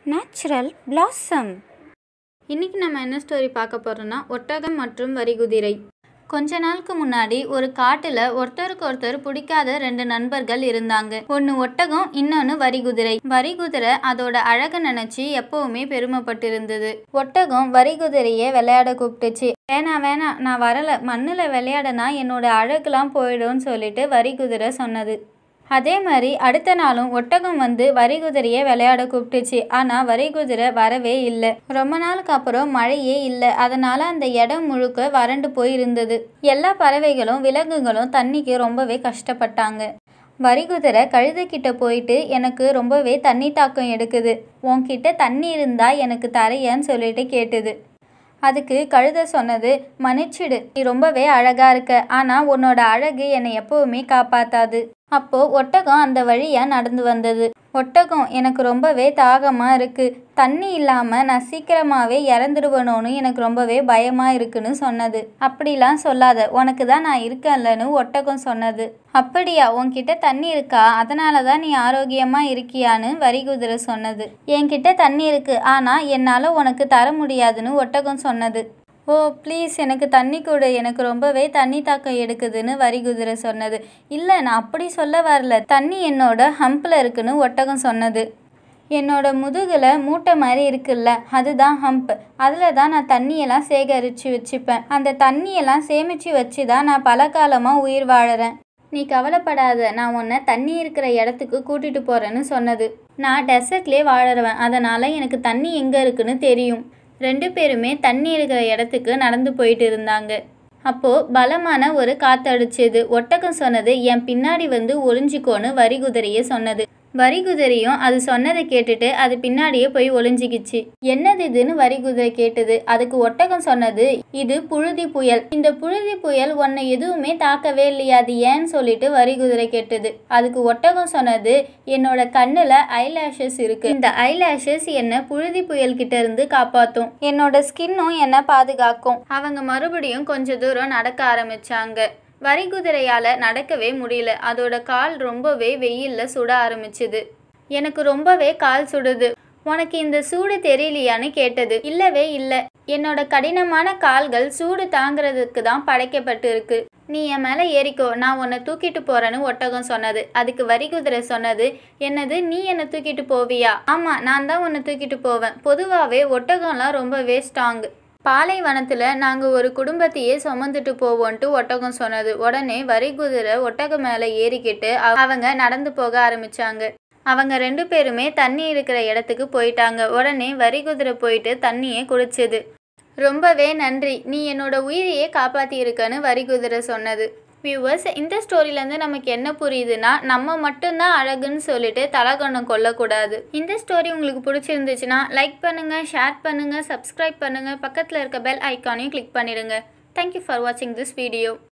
natural blossom இன்றைக்கி நம்ம என்ன ஸ்டோரி பார்க்க போகிறோன்னா ஒட்டகம் மற்றும் வரிகுதிரை கொஞ்ச நாளுக்கு முன்னாடி ஒரு காட்டில் ஒருத்தருக்கு ஒருத்தர் பிடிக்காத ரெண்டு நண்பர்கள் இருந்தாங்க ஒன்று ஒட்டகம் இன்னொன்று வரிகுதிரை வரிகுதிரை அதோட அழகை நினச்சி எப்பவுமே பெருமைப்பட்டிருந்தது ஒட்டகம் வரிகுதிரையை விளையாட கூப்பிட்டுச்சு வேணாம் வேணாம் நான் வரல மண்ணில் விளையாடனா என்னோட அழகுலாம் போயிடும்னு சொல்லிட்டு வரிகுதிரை சொன்னது அதே மாதிரி அடுத்த நாளும் ஒட்டகம் வந்து வரிகுதிரையை விளையாட கூப்பிட்டுச்சு ஆனால் வரிகுதிரை வரவே இல்லை ரொம்ப நாளுக்கு அப்புறம் மழையே இல்லை அதனால அந்த இடம் முழுக்க வறண்டு போய் இருந்தது எல்லா பறவைகளும் விலங்குகளும் தண்ணிக்கு ரொம்பவே கஷ்டப்பட்டாங்க வரிகுதிரை கழுதைக்கிட்ட போயிட்டு எனக்கு ரொம்பவே தண்ணி தாக்கம் எடுக்குது உன்கிட்ட தண்ணி இருந்தா எனக்கு தரையன்னு சொல்லிட்டு கேட்டுது அதுக்கு கழுதை சொன்னது மன்னிச்சிடு நீ ரொம்பவே அழகா இருக்க ஆனா உன்னோட அழகு என்னை எப்பவுமே காப்பாத்தாது அப்போ ஒட்டகம் அந்த வழியா நடந்து வந்தது ஒட்டகம் எனக்கு ரொம்பவே தாகமா இருக்கு தண்ணி இல்லாம நான் சீக்கிரமாவே இறந்துடுவனோன்னு எனக்கு ரொம்பவே பயமா இருக்குன்னு சொன்னது அப்படிலாம் சொல்லாத உனக்கு தான் நான் இருக்கேன்லன்னு ஒட்டகம் சொன்னது அப்படியா உன்கிட்ட தண்ணி இருக்கா அதனால தான் நீ ஆரோக்கியமா இருக்கியான்னு வரிகுதிரை சொன்னது என்கிட்ட தண்ணி இருக்கு ஆனா என்னால உனக்கு தர முடியாதுன்னு ஒட்டகம் சொன்னது ஓ ப்ளீஸ் எனக்கு தண்ணி கொடு எனக்கு ரொம்பவே தண்ணி தாக்கம் எடுக்குதுன்னு வரிகுதிரை சொன்னது இல்லை நான் அப்படி சொல்ல வரல தண்ணி என்னோட ஹம்பில் இருக்குன்னு ஒட்டகம் சொன்னது என்னோட முதுகில் மூட்டை மாதிரி இருக்குல்ல அதுதான் ஹம்ப் அதில் தான் நான் தண்ணியெல்லாம் சேகரித்து வச்சுப்பேன் அந்த தண்ணியெல்லாம் சேமித்து வச்சு தான் நான் பல காலமாக உயிர் வாழறேன் நீ கவலைப்படாத நான் உன்னை தண்ணி இருக்கிற இடத்துக்கு கூட்டிகிட்டு போகிறேன்னு சொன்னது நான் டெசர்ட்லேயே வாழறவன் அதனால் எனக்கு தண்ணி எங்கே இருக்குன்னு தெரியும் ரெண்டு பேருமே தண்ணி இருக்கிற இடத்துக்கு நடந்து போயிட்டு இருந்தாங்க அப்போது பலமான ஒரு காத்தடிச்சது ஒட்டகம் சொன்னது என் பின்னாடி வந்து ஒளிஞ்சிக்கோன்னு வரிகுதிரையே சொன்னது வரிகுதிரையும் அது சொன்னதை கேட்டுட்டு அது பின்னாடியே போய் ஒளிஞ்சிக்கிச்சு என்னது இதுன்னு வரிகுதிரை கேட்டது அதுக்கு ஒட்டகம் சொன்னது இது புழுதி புயல் இந்த புழுதி புயல் உன்னை எதுவுமே தாக்கவே இல்லையா அது ஏன்னு சொல்லிட்டு வரிகுதிரை கேட்டது அதுக்கு ஒட்டகம் சொன்னது என்னோட கண்ணுல ஐலாஷஸ் இருக்கு இந்த ஐலாஷஸ் என்ன புழுதி புயல் கிட்ட இருந்து காப்பாத்தும் என்னோட ஸ்கின்னும் என்ன பாதுகாக்கும் அவங்க மறுபடியும் கொஞ்ச தூரம் நடக்க ஆரம்பிச்சாங்க வரிகுதிரையால் நடக்கவே முடியல அதோட கால் ரொம்பவே வெயிலில் சுட ஆரம்பிச்சுது எனக்கு ரொம்பவே கால் சுடுது உனக்கு இந்த சூடு தெரியலையான்னு கேட்டது இல்லவே இல்லை என்னோட கடினமான கால்கள் சூடு தாங்கிறதுக்கு தான் படைக்கப்பட்டு இருக்கு நீ என் மேலே ஏறிக்கோ நான் உன்னை தூக்கிட்டு போறேன்னு ஒட்டகம் சொன்னது அதுக்கு வரிகுதிரை சொன்னது என்னது நீ என்னை தூக்கிட்டு போவியா ஆமாம் நான் தான் உன்னை தூக்கிட்டு போவேன் பொதுவாகவே ஒட்டகம்லாம் ரொம்பவே ஸ்ட்ராங் பாலைவனத்தில் நாங்கள் ஒரு குடும்பத்தையே சுமந்துட்டு போவோன்ட்டு ஒட்டகம் சொன்னது உடனே வரிகுதிரை ஒட்டகம் மேலே ஏறிக்கிட்டு அவங்க நடந்து போக ஆரம்பிச்சாங்க அவங்க ரெண்டு பேருமே தண்ணி இருக்கிற இடத்துக்கு போயிட்டாங்க உடனே வரிகுதிரை போயிட்டு தண்ணியை குடிச்சது ரொம்பவே நன்றி நீ என்னோட உயிரையே காப்பாற்றி இருக்கன்னு வரிகுதிரை சொன்னது வியூவர்ஸ் இந்த ஸ்டோரியிலேருந்து நமக்கு என்ன புரியுதுன்னா நம்ம மட்டும்தான் அழகுன்னு சொல்லிட்டு தலகணம் கொள்ளக்கூடாது இந்த ஸ்டோரி உங்களுக்கு பிடிச்சிருந்துச்சுன்னா லைக் பண்ணுங்கள் ஷேர் பண்ணுங்கள் சப்ஸ்கிரைப் பண்ணுங்கள் பக்கத்தில் இருக்க பெல் ஐக்கானையும் கிளிக் பண்ணிடுங்க தேங்க்யூ ஃபார் வாட்சிங் திஸ் வீடியோ